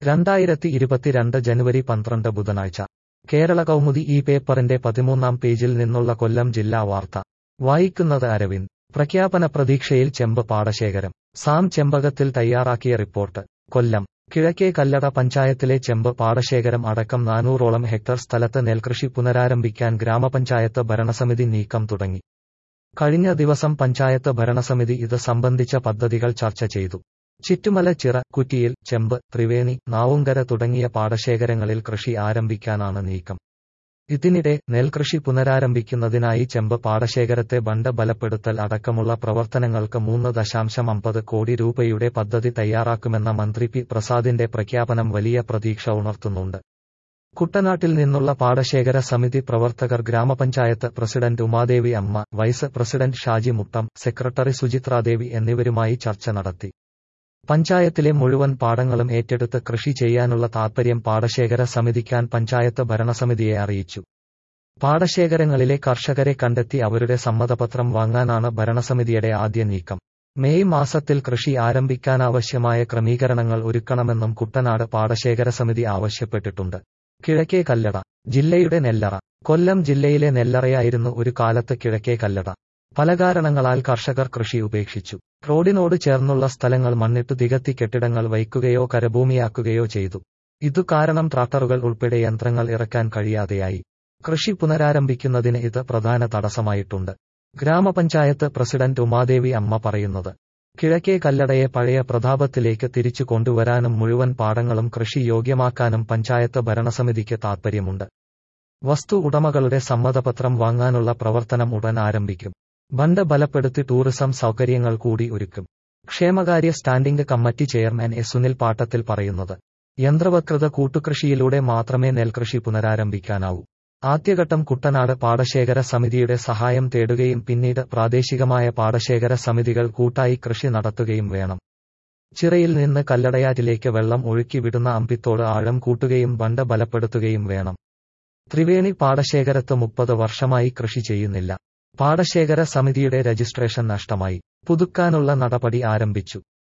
രണ്ടായിരത്തി ഇരുപത്തിരണ്ട് ജനുവരി പന്ത്രണ്ട് ബുധനാഴ്ച കേരള കൗമുദി ഈ പേപ്പറിന്റെ പതിമൂന്നാം പേജിൽ നിന്നുള്ള കൊല്ലം ജില്ലാ വാർത്ത വായിക്കുന്നത് അരവിന്ദ് പ്രഖ്യാപന പ്രതീക്ഷയിൽ ചെമ്പ് പാടശേഖരം സാം ചെമ്പകത്തിൽ തയ്യാറാക്കിയ റിപ്പോർട്ട് കൊല്ലം കിഴക്കേ കല്ലട പഞ്ചായത്തിലെ ചെമ്പ് പാടശേഖരം അടക്കം നാനൂറോളം ഹെക്ടർ സ്ഥലത്ത് നെൽകൃഷി പുനരാരംഭിക്കാൻ ഗ്രാമപഞ്ചായത്ത് ഭരണസമിതി നീക്കം തുടങ്ങി കഴിഞ്ഞ ദിവസം പഞ്ചായത്ത് ഭരണസമിതി ഇത് സംബന്ധിച്ച പദ്ധതികൾ ചർച്ച ചെയ്തു ചിറ്റുമല ചിറ കുറ്റിയിൽ ചെമ്പ് ത്രിവേണി നാവുങ്കര തുടങ്ങിയ പാടശേഖരങ്ങളിൽ കൃഷി ആരംഭിക്കാനാണ് നീക്കം ഇതിനിടെ നെൽകൃഷി പുനരാരംഭിക്കുന്നതിനായി ചെമ്പ് പാടശേഖരത്തെ ബണ്ട് ബലപ്പെടുത്തൽ അടക്കമുള്ള പ്രവർത്തനങ്ങൾക്ക് മൂന്ന് ദശാംശം അമ്പത് കോടി രൂപയുടെ പദ്ധതി തയ്യാറാക്കുമെന്ന മന്ത്രി പി പ്രസാദിന്റെ പ്രഖ്യാപനം വലിയ പ്രതീക്ഷ ഉണർത്തുന്നുണ്ട് കുട്ടനാട്ടിൽ നിന്നുള്ള പാടശേഖര സമിതി പ്രവർത്തകർ ഗ്രാമപഞ്ചായത്ത് president Umadevi Amma vice president Shaji Muttam secretary Suchitradevi എന്നിവരുമായി ചർച്ച നടത്തി പഞ്ചായത്തിലെ മുഴുവൻ പാടങ്ങളും ഏറ്റെടുത്ത് കൃഷി ചെയ്യാനുള്ള താൽപര്യം പാടശേഖര സമിതിക്കാൻ പഞ്ചായത്ത് ഭരണസമിതിയെ അറിയിച്ചു പാടശേഖരങ്ങളിലെ കർഷകരെ കണ്ടെത്തി അവരുടെ സമ്മതപത്രം വാങ്ങാനാണ് ഭരണസമിതിയുടെ ആദ്യ നീക്കം മെയ് മാസത്തിൽ കൃഷി ആരംഭിക്കാനാവശ്യമായ ക്രമീകരണങ്ങൾ ഒരുക്കണമെന്നും കുട്ടനാട് പാടശേഖര സമിതി ആവശ്യപ്പെട്ടിട്ടുണ്ട് കിഴക്കേ കല്ലട ജില്ലയുടെ നെല്ലറ കൊല്ലം ജില്ലയിലെ നെല്ലറയായിരുന്നു ഒരു കാലത്ത് കിഴക്കേ കല്ലട പല കാരണങ്ങളാൽ കർഷകർ കൃഷി ഉപേക്ഷിച്ചു റോഡിനോട് ചേർന്നുള്ള സ്ഥലങ്ങൾ മണ്ണിട്ടു തികത്തി കെട്ടിടങ്ങൾ വയ്ക്കുകയോ കരഭൂമിയാക്കുകയോ ചെയ്തു ഇതു കാരണം ട്രാക്ടറുകൾ ഉൾപ്പെടെ യന്ത്രങ്ങൾ ഇറക്കാൻ കഴിയാതെയായി കൃഷി പുനരാരംഭിക്കുന്നതിന് ഇത് പ്രധാന തടസ്സമായിട്ടുണ്ട് ഗ്രാമപഞ്ചായത്ത് പ്രസിഡന്റ് ഉമാദേവി അമ്മ പറയുന്നത് കിഴക്കേ കല്ലടയെ പഴയ പ്രതാപത്തിലേക്ക് തിരിച്ചു കൊണ്ടുവരാനും മുഴുവൻ പാടങ്ങളും കൃഷി യോഗ്യമാക്കാനും പഞ്ചായത്ത് ഭരണസമിതിക്ക് താൽപ്പര്യമുണ്ട് വസ്തു ഉടമകളുടെ സമ്മതപത്രം വാങ്ങാനുള്ള പ്രവർത്തനം ഉടൻ ആരംഭിക്കും ബണ്ട് ബലപ്പെടുത്തി ടൂറിസം സൗകര്യങ്ങൾ കൂടി ഒരുക്കും ക്ഷേമകാര്യ standing committee chairman A Sunil Pattathil പറയുന്നത് യന്ത്രവത്കൃത കൂട്ടുകൃഷിയിലൂടെ മാത്രമേ നെൽകൃഷി പുനരാരംഭിക്കാനാവൂ ആദ്യഘട്ടം കുട്ടനാട് പാടശേഖര സമിതിയുടെ സഹായം തേടുകയും പിന്നീട് പ്രാദേശികമായ പാടശേഖര സമിതികൾ കൂട്ടായി കൃഷി നടത്തുകയും വേണം ചിറയിൽ നിന്ന് കല്ലടയാറ്റിലേക്ക് വെള്ളം ഒഴുക്കി വിടുന്ന അമ്പിത്തോട് ആഴം കൂട്ടുകയും ബണ്ട് ബലപ്പെടുത്തുകയും വേണം ത്രിവേണി പാടശേഖരത്ത് മുപ്പത് വർഷമായി കൃഷി ചെയ്യുന്നില്ല പാടശേഖര സമിതിയുടെ രജിസ്ട്രേഷൻ നഷ്ടമായി പുതുക്കാനുള്ള നടപടി ആരംഭിച്ചു